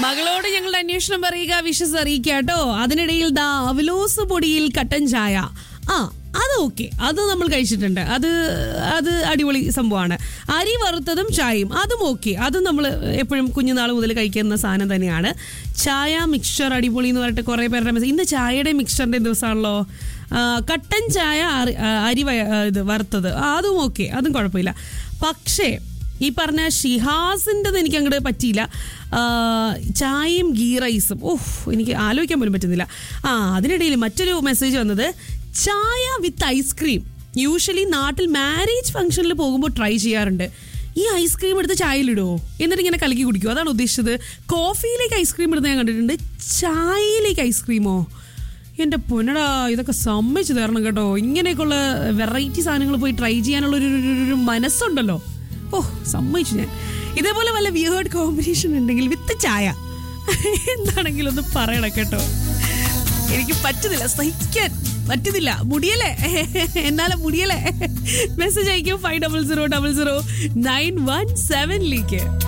മകളോട് ഞങ്ങളുടെ അന്വേഷണം പറയുക വിഷസ് അറിയിക്കുക കേട്ടോ അതിനിടയിൽ ദാ അവലോസ് പൊടിയിൽ കട്ടൻ ചായ ആ അത് ഓക്കെ അത് നമ്മൾ കഴിച്ചിട്ടുണ്ട് അത് അത് അടിപൊളി സംഭവമാണ് അരി വറുത്തതും ചായയും അതും ഓക്കെ അതും നമ്മൾ എപ്പോഴും കുഞ്ഞുനാൾ മുതൽ കഴിക്കുന്ന സാധനം തന്നെയാണ് ചായ മിക്സ്ചർ അടിപൊളി എന്ന് പറഞ്ഞിട്ട് കുറേ പേരുടെ മെസ്സേജ് ഇന്ന് ചായയുടെ മിക്സ്ചറിന്റെ ദിവസമാണല്ലോ ആ, കട്ടൻ ചായ അരി- ആ, അരി വയ- ആ, ഇത് വറുത്തത് ആ, അതും ഓക്കെ അതും കുഴപ്പമില്ല പക്ഷേ ഈ പറഞ്ഞ ഷിഹാസിൻ്റെത് എനിക്ക് അങ്ങോട്ട് പറ്റിയില്ല ആ, ചായയും ഗീ റൈസും ഓഹ് എനിക്ക് ആലോചിക്കാൻ പോലും പറ്റുന്നില്ല ആ അതിനിടയിൽ മറ്റൊരു മെസ്സേജ് വന്നത് ചായ വിത്ത് ഐസ്ക്രീം യൂഷ്വലി നാട്ടിൽ മാരേജ് ഫംഗ്ഷനിൽ പോകുമ്പോൾ ട്രൈ ചെയ്യാറുണ്ട് ഈ ഐസ്ക്രീം എടുത്ത് ചായയിലിടുമോ എന്നിട്ട് ഇങ്ങനെ കലക്കി കുടിക്കുമോ അതാണ് ഉദ്ദേശിച്ചത് കോഫിയിലേക്ക് ഐസ്ക്രീം ഇടുന്നത് ഞാൻ കണ്ടിട്ടുണ്ട് ചായയിലേക്ക് ഐസ്ക്രീമോ എൻ്റെ പൊന്നടാ ഇതൊക്കെ സമ്മതിച്ചു തരണം കേട്ടോ ഇങ്ങനെയൊക്കെയുള്ള വെറൈറ്റി സാധനങ്ങൾ പോയി ട്രൈ ചെയ്യാനുള്ള ഒരു ഒരു- ഒരു- ഒരു മനസ്സുണ്ടല്ലോ ഓ സമ്മതിച്ചു ഞാൻ ഇതേപോലെ വല്ല വിയേർഡ് കോമ്പിനേഷൻ ഉണ്ടെങ്കിൽ വിത്ത് ചായ എന്താണെങ്കിലും ഒന്ന് പറയണം കേട്ടോ എനിക്ക് പറ്റുന്നില്ല സഹിക്കാൻ പറ്റുന്നില്ല മുടിയല്ലേ എന്നാലും മുടിയല്ലേ മെസ്സേജ് അയക്കും five double zero double zero nine one സെവനിലേക്ക്